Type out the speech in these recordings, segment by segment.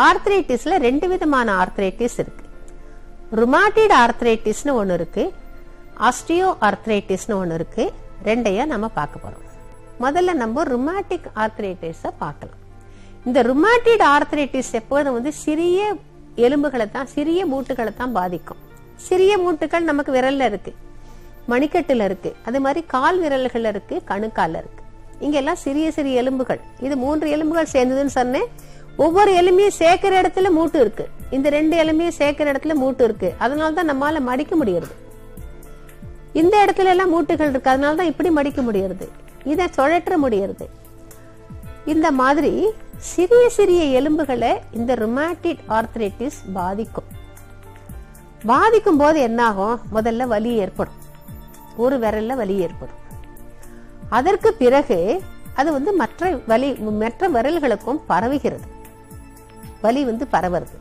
ஆர்த்ரைட்டிஸ்ல ரெண்டு விதமான ஆர்த்ரைட்டிஸ் இருக்கு ருமாட்டிட் ஆர்த்ரைட்டிஸ்னு ஒன்று இருக்கு ஆஸ்டியோ ஆர்த்ரைட்டிஸ்னு ஒன்று இருக்கு ரெண்டையும் நம்ம பார்க்க போறோம் முதல்ல நம்ம ருமாட்டிக் ஆர்த்ரைட்டிஸை பார்க்கலாம் இந்த ருமாட்டிட் ஆர்த்ரைட்டிஸ் எப்போதும் வந்து சிறிய எலும்புகளை தான் சிறிய மூட்டுகளை தான் பாதிக்கும் சிறிய மூட்டுகள் நமக்கு விரல்ல இருக்கு மணிக்கட்டுல இருக்கு அது மாதிரி கால் விரல்கள் இருக்கு கணுக்கால்ல இருக்கு இங்க எல்லாம் சிறிய சிறிய எலும்புகள் இது மூன்று எலும்புகள் சேர்ந்ததுன்னு சொன்னேன் ஒவ்வொரு எலும்பையும் சேர்க்கிற இடத்துல மூட்டு இருக்கு இந்த ரெண்டு எலும்பையும் சேர்க்கிற இடத்துல மூட்டு இருக்கு அதனால தான் நம்மால மடிக்க முடியறது இந்த இடத்துல எல்லாம் மூட்டுகள் இருக்கு அதனால தான் இப்படி மடிக்க முடியறது இதை சுழற்ற முடியறது இந்த மாதிரி சிறிய சிறிய எலும்புகளை இந்த ருமாட்டிட் ஆர்த்ரைட்டிஸ் பாதிக்கும் பாதிக்கும் போது என்னாகும் முதல்ல வலி ஏற்படும் ஒரு விரல்ல வலி ஏற்படும் அதற்கு பிறகு அது வந்து மற்ற வலி மற்ற விரல்களுக்கும் பரவுகிறது வலி வந்து பரவுறது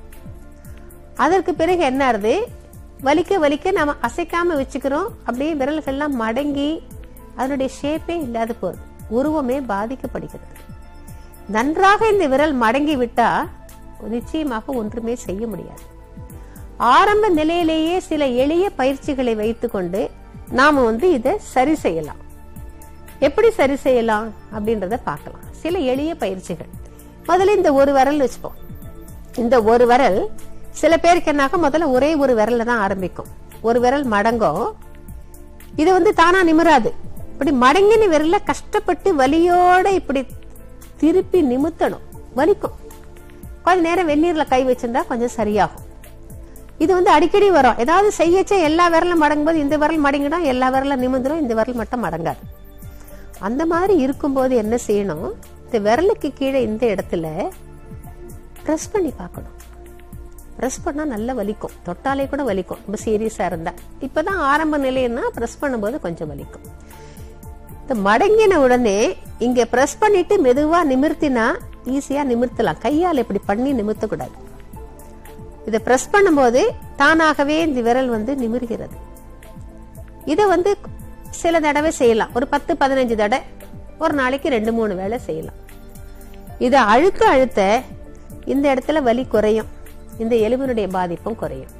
அதற்கு பிறகு என்ன ஆறுது வலிக்க வலிக்க நம்ம அசைக்காம வச்சுக்கிறோம் அப்படியே விரல்கள்லாம் மடங்கி அதனுடைய ஷேப்பே இல்லாத போகுது உருவமே பாதிக்கப்படுகிறது நன்றாக இந்த விரல் மடங்கி விட்டா நிச்சயமாக ஒன்றுமே செய்ய முடியாது ஆரம்ப நிலையிலேயே சில எளிய பயிற்சிகளை வைத்துக்கொண்டு நாம வந்து இதை சரி செய்யலாம் எப்படி சரி செய்யலாம் அப்படின்றத பார்க்கலாம் சில எளிய பயிற்சிகள் முதல்ல இந்த ஒரு விரல் வச்சுப்போம் இந்த ஒரு விரல் சில பேருக்கு என்னாக முதல்ல ஒரே ஒரு விரல்ல தான் ஆரம்பிக்கும் ஒரு விரல் மடங்கும் இது வந்து தானா நிமிராது இப்படி மடங்கின விரல்ல கஷ்டப்பட்டு வலியோட இப்படி திருப்பி நிமித்தணும் வலிக்கும் கொஞ்ச நேரம் வெந்நீர்ல கை வச்சிருந்தா கொஞ்சம் சரியாகும் இது வந்து அடிக்கடி வரும் ஏதாவது செய்யச்சே எல்லா விரலும் மடங்கும் போது இந்த விரல் மடங்கிடும் எல்லா விரலும் நிமிந்துடும் இந்த விரல் மட்டும் மடங்காது அந்த மாதிரி இருக்கும்போது என்ன செய்யணும் இந்த விரலுக்கு கீழே இந்த இடத்துல ப்ரெஸ் பண்ணி பார்க்கணும் ப்ரெஸ் பண்ணா நல்லா வலிக்கும் தொட்டாலே கூட வலிக்கும் ரொம்ப சீரியஸா இருந்தா இப்பதான் ஆரம்ப நிலைன்னா ப்ரெஸ் பண்ணும்போது கொஞ்சம் வலிக்கும் இந்த மடங்கின உடனே இங்க ப்ரெஸ் பண்ணிட்டு மெதுவா நிமிர்த்தினா ஈஸியா நிமிர்த்தலாம் கையால் இப்படி பண்ணி நிமிர்த்த கூடாது இதை பிரஸ் பண்ணும்போது தானாகவே இந்த விரல் வந்து நிமிர்கிறது இதை வந்து சில தடவை செய்யலாம் ஒரு பத்து பதினஞ்சு தடவை ஒரு நாளைக்கு ரெண்டு மூணு வேளை செய்யலாம் இதை அழுத்த அழுத்த இந்த இடத்துல வலி குறையும் இந்த எலும்பினுடைய பாதிப்பும் குறையும்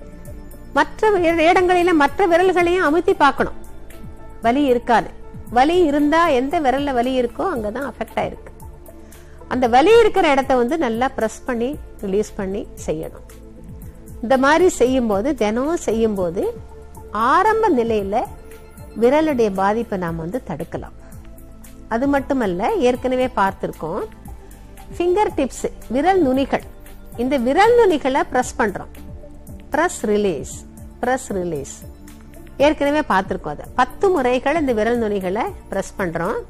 மற்ற இடங்களில மற்ற விரல்களையும் அமுத்தி பார்க்கணும் வலி இருக்காது வலி இருந்தா எந்த விரல்ல வலி இருக்கோ அங்கதான் அஃபெக்ட் ஆயிருக்கு அந்த வலி இருக்கிற இடத்த வந்து நல்லா ப்ரெஸ் பண்ணி ரிலீஸ் பண்ணி செய்யணும் இந்த மாதிரி செய்யும் போது தினம் செய்யும் போது ஆரம்ப நிலையில விரலுடைய பாதிப்பை நாம் வந்து தடுக்கலாம் அது மட்டுமல்ல ஏற்கனவே பார்த்திருக்கோம் ஃபிங்கர் டிப்ஸ் விரல் நுனிகள் இந்த விரல் நுனிகளை பிரஸ் பண்றோம் பிரஸ் ரிலீஸ் பிரஸ் ரிலீஸ் ஏற்கனவே பார்த்திருக்கோம் அதை பத்து முறைகள் இந்த விரல் நுனிகளை பிரஸ் பண்றோம்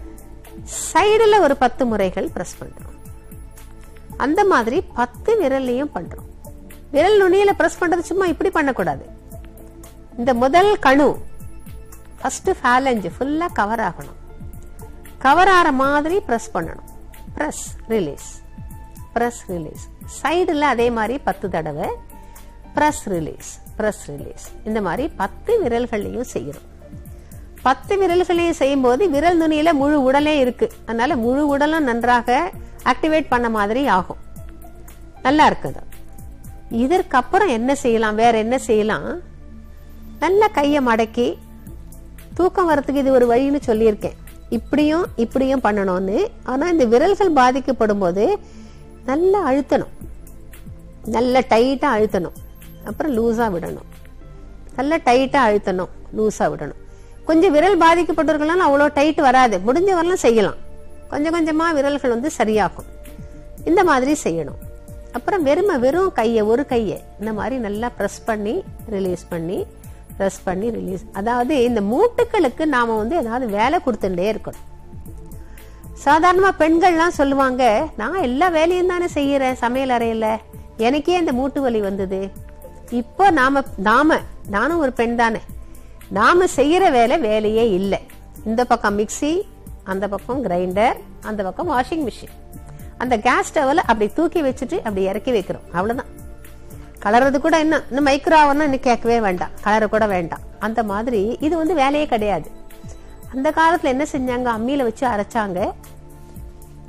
சைடுல ஒரு பத்து முறைகள் பிரஸ் பண்றோம் அந்த மாதிரி பத்து விரல்லையும் பண்றோம் விரல் நுனியில பிரஸ் பண்றது சும்மா இப்படி பண்ணக்கூடாது இந்த முதல் கணு ஃபர்ஸ்ட் ஃபேலஞ்சு ஃபுல்லா கவர் ஆகணும் கவர் ஆற மாதிரி பிரஸ் பண்ணணும் பிரஸ் ரிலீஸ் பிரஸ் ரிலீஸ் சைடுல அதே மாதிரி பத்து தடவை பிரஸ் ரிலீஸ் பிரஸ் ரிலீஸ் இந்த மாதிரி பத்து விரல்களையும் செய்யணும் பத்து விரல்களையும் செய்யும் போது விரல் நுனியில முழு உடலே இருக்கு அதனால முழு உடலும் நன்றாக ஆக்டிவேட் பண்ண மாதிரி ஆகும் நல்லா இருக்குது இதற்கப்புறம் என்ன செய்யலாம் வேற என்ன செய்யலாம் நல்ல கையை மடக்கி தூக்கம் வரத்துக்கு இது ஒரு வழின்னு சொல்லியிருக்கேன் இப்படியும் இப்படியும் பண்ணணும்னு ஆனா இந்த விரல்கள் பாதிக்கப்படும் போது நல்லா அழுத்தணும் நல்ல டைட்டா அழுத்தணும் அப்புறம் லூஸா விடணும் நல்லா டைட்டா அழுத்தணும் லூஸா விடணும் கொஞ்சம் விரல் பாதிக்கப்பட்டிருக்கலாம் அவ்வளோ டைட் வராது முடிஞ்ச வரலாம் செய்யலாம் கொஞ்சம் கொஞ்சமா விரல்கள் வந்து சரியாகும் இந்த மாதிரி செய்யணும் அப்புறம் வெறுமை வெறும் கையை ஒரு கையை இந்த மாதிரி நல்லா ப்ரெஸ் பண்ணி ரிலீஸ் பண்ணி ப்ரெஸ் பண்ணி ரிலீஸ் அதாவது இந்த மூட்டுக்களுக்கு நாம வந்து ஏதாவது வேலை கொடுத்துட்டே இருக்கணும் சாதாரணமா பெண்கள்லாம் சொல்லுவாங்க நான் எல்லா வேலையும் தானே செய்யறேன் சமையல் அறையில எனக்கே இந்த மூட்டு வலி வந்தது இப்போ நாம நாம நானும் ஒரு பெண் தானே நாம செய்யற வேலை வேலையே இல்லை இந்த பக்கம் மிக்சி அந்த பக்கம் கிரைண்டர் அந்த பக்கம் வாஷிங் மிஷின் அந்த கேஸ் ஸ்டவ்ல அப்படி தூக்கி வச்சுட்டு அப்படி இறக்கி வைக்கிறோம் அவ்வளவுதான் கலர்றது கூட என்ன இன்னும் மைக்ரோ ஆவர்னா இன்னும் கேட்கவே வேண்டாம் கலர கூட வேண்டாம் அந்த மாதிரி இது வந்து வேலையே கிடையாது அந்த காலத்துல என்ன செஞ்சாங்க அம்மியில வச்சு அரைச்சாங்க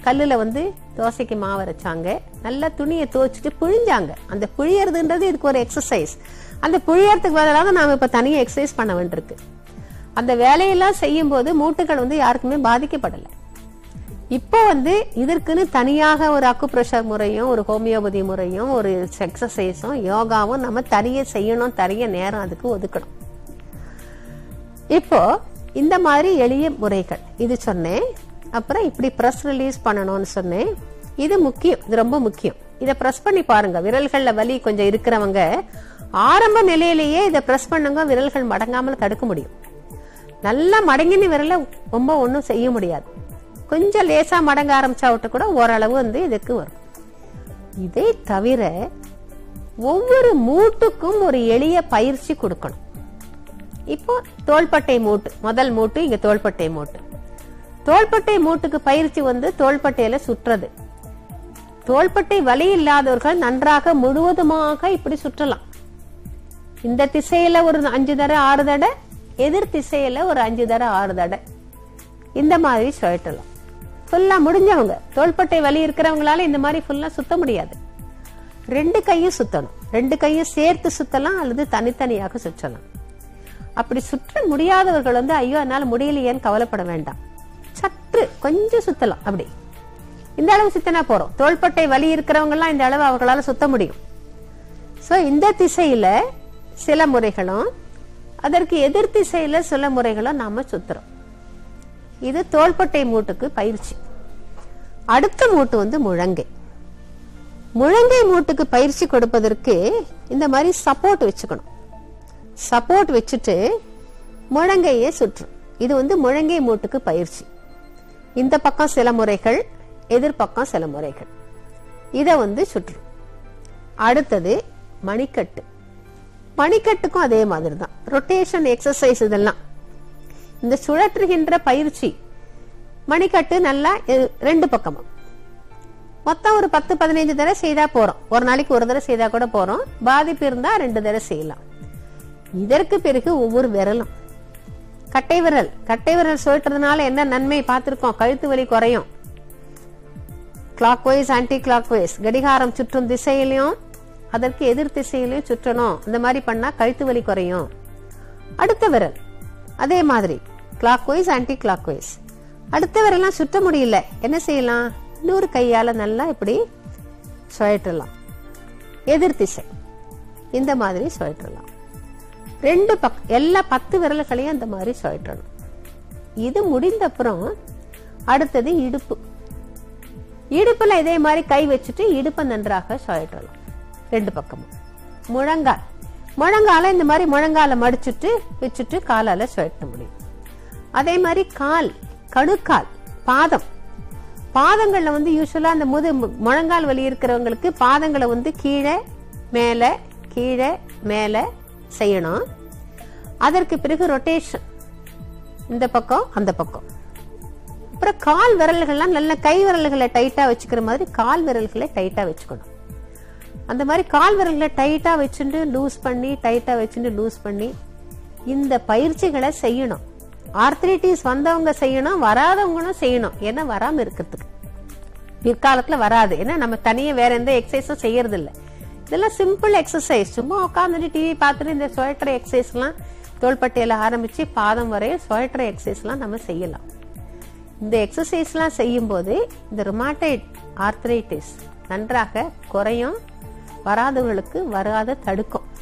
கல்லுல வந்து தோசைக்கு மாவு அரைச்சாங்க நல்லா துணியை துவைச்சிட்டு புழிஞ்சாங்க அந்த புழியறதுன்றது இதுக்கு ஒரு எக்ஸசைஸ் அந்த புழியறதுக்கு பதிலாக நாம இப்ப தனியா எக்ஸசைஸ் பண்ண வேண்டியிருக்கு அந்த வேலையெல்லாம் செய்யும் போது மூட்டுகள் வந்து யாருக்குமே பாதிக்கப்படலை இப்போ வந்து இதற்குன்னு தனியாக ஒரு அக்குப்ரெஷர் முறையும் ஒரு ஹோமியோபதி முறையும் ஒரு எக்ஸசைஸும் யோகாவும் நம்ம தனியே செய்யணும் தனிய நேரம் அதுக்கு ஒதுக்கணும் இப்போ இந்த மாதிரி எளிய முறைகள் இது சொன்னேன் அப்புறம் இப்படி ப்ரெஸ் ரிலீஸ் பண்ணணும்னு சொன்னேன் இது முக்கியம் இது ரொம்ப முக்கியம் இதை ப்ரெஸ் பண்ணி பாருங்க விரல்கள்ல வலி கொஞ்சம் இருக்கிறவங்க ஆரம்ப நிலையிலேயே இதை ப்ரெஸ் பண்ணுங்க விரல்கள் மடங்காமல் தடுக்க முடியும் நல்லா மடங்கின விரல ரொம்ப ஒன்றும் செய்ய முடியாது கொஞ்சம் லேசா மடங்க ஆரம்பிச்சா விட்டு கூட ஓரளவு வந்து இதுக்கு வரும் இதை தவிர ஒவ்வொரு மூட்டுக்கும் ஒரு எளிய பயிற்சி கொடுக்கணும் இப்போ தோள்பட்டை மூட்டு முதல் மூட்டு இங்க தோள்பட்டை மூட்டு தோள்பட்டை மூட்டுக்கு பயிற்சி வந்து தோள்பட்டையில சுற்றுறது தோள்பட்டை வலி இல்லாதவர்கள் நன்றாக முழுவதுமாக இப்படி சுற்றலாம் இந்த திசையில ஒரு அஞ்சு தடவை ஆறு தடவை எதிர் திசையில ஒரு அஞ்சு தடவை ஆறு தடவை இந்த மாதிரி சுழட்டலாம் ஃபுல்லா முடிஞ்சவங்க தோள்பட்டை வலி இருக்கிறவங்களால இந்த மாதிரி ஃபுல்லா சுத்த முடியாது ரெண்டு கையும் சுத்தணும் ரெண்டு கையும் சேர்த்து சுத்தலாம் அல்லது தனித்தனியாக சுற்றலாம் அப்படி சுற்ற முடியாதவர்கள் வந்து ஐயோ என்னால முடியலையேன்னு கவலைப்பட வேண்டாம் சற்று கொஞ்சம் சுத்தலாம் அப்படி இந்த அளவு சுத்தினா போறோம் தோள்பட்டை வலி இருக்கிறவங்க எல்லாம் இந்த அளவு அவர்களால சுத்த முடியும் சோ இந்த திசையில சில முறைகளும் அதற்கு எதிர் திசையில சில முறைகளும் நாம சுத்துறோம் இது தோள்பட்டை மூட்டுக்கு பயிற்சி அடுத்த மூட்டு வந்து முழங்கை முழங்கை மூட்டுக்கு பயிற்சி கொடுப்பதற்கு இந்த மாதிரி சப்போர்ட் வச்சுக்கணும் சப்போர்ட் வச்சுட்டு முழங்கையே சுற்றும் இது வந்து முழங்கை மூட்டுக்கு பயிற்சி இந்த பக்கம் சில முறைகள் எதிர்பக்கம் சில முறைகள் இத வந்து சுற்றும் அடுத்தது மணிக்கட்டு மணிக்கட்டுக்கும் அதே மாதிரி தான் ரொட்டேஷன் எக்ஸசைஸ் இதெல்லாம் இந்த சுழற்றுகின்ற பயிற்சி மணிக்கட்டு நல்லா எ- ரெண்டு பக்கமும் மொத்தம் ஒரு பத்து பதினைஞ்சு தடவை செய்தா போறோம் ஒரு நாளைக்கு ஒரு தடவை செய்தா கூட போறோம் பாதிப்பு இருந்தா ரெண்டு தடவை செய்யலாம் இதற்கு பிறகு ஒவ்வொரு விரலும் கட்டை விரல் கட்டை விரல் சுழற்றுறதுனால என்ன நன்மை பார்த்திருக்கோம் கழுத்து வலி குறையும் clockwise anticlockwise கடிகாரம் சுற்றும் திசையிலையும் அதற்கு எதிர் திசையிலையும் சுற்றணும் இந்த மாதிரி பண்ணா கழுத்து வலி குறையும் அடுத்த விரல் அதே மாதிரி clockwise anticlockwise அடுத்த விரலாம் சுற்ற முடியல என்ன செய்யலாம் இன்னொரு கையால நல்லா இப்படி சுழற்றலாம் எதிர் திசை இந்த மாதிரி சுழற்றலாம் ரெண்டு பக் எல்லா பத்து விரல்களையும் அந்த மாதிரி சுழற்றணும் இது முடிந்த அப்புறம் அடுத்தது இடுப்பு இடுப்புல இதே மாதிரி கை வச்சுட்டு இடுப்பை நன்றாக சுழற்றலாம் ரெண்டு பக்கமும் முழங்கால் முழங்கால இந்த மாதிரி முழங்கால மடிச்சுட்டு வச்சுட்டு காலால சுழட்ட முடியும் அதே மாதிரி கால் கணுக்கால் பாதம் பாதங்கள்ல வந்து யூஸ்வலா அந்த முது முழங்கால் வலி இருக்கிறவங்களுக்கு பாதங்களை வந்து கீழே மேல கீழே மேல செய்யணும் அதற்கு பிறகு ரொட்டேஷன் இந்த பக்கம் அந்த பக்கம் அப்புறம் கால் விரல்கள்லாம் நல்ல கை விரல்களை டைட்டா வச்சுக்கிற மாதிரி கால் விரல்களை டைட்டா வச்சுக்கணும் அந்த மாதிரி கால் விரல்களை டைட்டா வச்சுட்டு லூஸ் பண்ணி டைட்டா வச்சுட்டு லூஸ் பண்ணி இந்த பயிற்சிகளை செய்யணும் ஆர்த்ரைட்டிஸ் வந்தவங்க செய்யணும் வராதவங்களும் செய்யணும் ஏன்னா வராம இருக்கிறதுக்கு பிற்காலத்துல வராது ஏன்னா நம்ம தனியா வேற எந்த எக்ஸசைஸும் செய்யறது இல்ல இதெல்லாம் சிம்பிள் எக்ஸசைஸ் சும்மா உட்காந்துட்டு டிவி பார்த்துட்டு இந்த சுழற்ற எக்ஸசைஸ் எல்லாம் தோள்பட்டையில ஆரம்பிச்சு பாதம் வரை சுழற்ற எக்ஸசைஸ் எல்லாம் நம்ம செய்யலாம் இந்த எக்ஸசைஸ் எல்லாம் செய்யும் போது இந்த ருமாட்டைட் ஆர்த்ரைட்டிஸ் நன்றாக குறையும் வராதவர்களுக்கு வராத தடுக்கும்